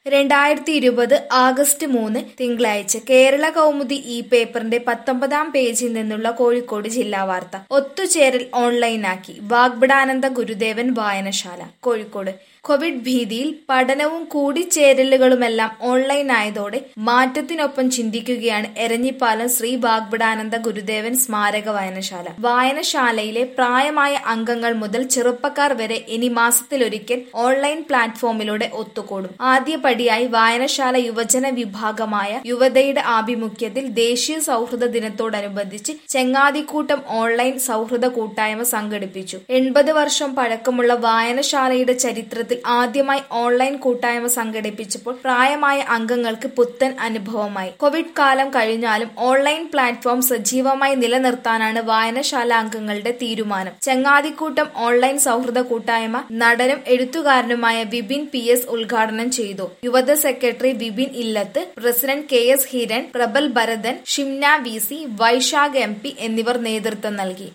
രണ്ടായിരത്തി ഇരുപത് ആഗസ്റ്റ് മൂന്ന് തിങ്കളാഴ്ച കേരള കൗമുദി ഈ പേപ്പറിന്റെ പത്തൊമ്പതാം പേജിൽ നിന്നുള്ള കോഴിക്കോട് ജില്ലാ വാർത്ത ഒത്തുചേരൽ ഓൺലൈനാക്കി വാഗ്ബടാനന്ദ ഗുരുദേവൻ വായനശാല കോഴിക്കോട് കോവിഡ് ഭീതിയിൽ പഠനവും കൂടിച്ചേരലുകളുമെല്ലാം ഓൺലൈനായതോടെ മാറ്റത്തിനൊപ്പം ചിന്തിക്കുകയാണ് എരഞ്ഞിപ്പാലം ശ്രീ വാഗ്ബടാനന്ദ ഗുരുദേവൻ സ്മാരക വായനശാല വായനശാലയിലെ പ്രായമായ അംഗങ്ങൾ മുതൽ ചെറുപ്പക്കാർ വരെ ഇനി മാസത്തിലൊരിക്കൽ ഓൺലൈൻ പ്ലാറ്റ്ഫോമിലൂടെ ഒത്തുകൂടും ആദ്യപടിയായി വായനശാല യുവജന വിഭാഗമായ യുവതയുടെ ആഭിമുഖ്യത്തിൽ ദേശീയ സൗഹൃദ ദിനത്തോടനുബന്ധിച്ച് ചെങ്ങാതിക്കൂട്ടം ഓൺലൈൻ സൗഹൃദ കൂട്ടായ്മ സംഘടിപ്പിച്ചു എൺപത് വർഷം പഴക്കമുള്ള വായനശാലയുടെ ചരിത്രത്തിൽ ആദ്യമായി ഓൺലൈൻ കൂട്ടായ്മ സംഘടിപ്പിച്ചപ്പോൾ പ്രായമായ അംഗങ്ങൾക്ക് പുത്തൻ അനുഭവമായി കോവിഡ് കാലം കഴിഞ്ഞാലും ഓൺലൈൻ പ്ലാറ്റ്ഫോം സജീവമായി നിലനിർത്താനാണ് വായനശാല അംഗങ്ങളുടെ തീരുമാനം ചെങ്ങാതിക്കൂട്ടം ഓൺലൈൻ സൗഹൃദ കൂട്ടായ്മ നടനും എഴുത്തുകാരനുമായ വിപിൻ പി എസ് ഉദ്ഘാടനം ചെയ്തു യുവത secretary Vipin Illath president K S Hiran Prabal Bharathan Shimna V C Vaishakh M P എന്നിവർ നേതൃത്വം നൽകി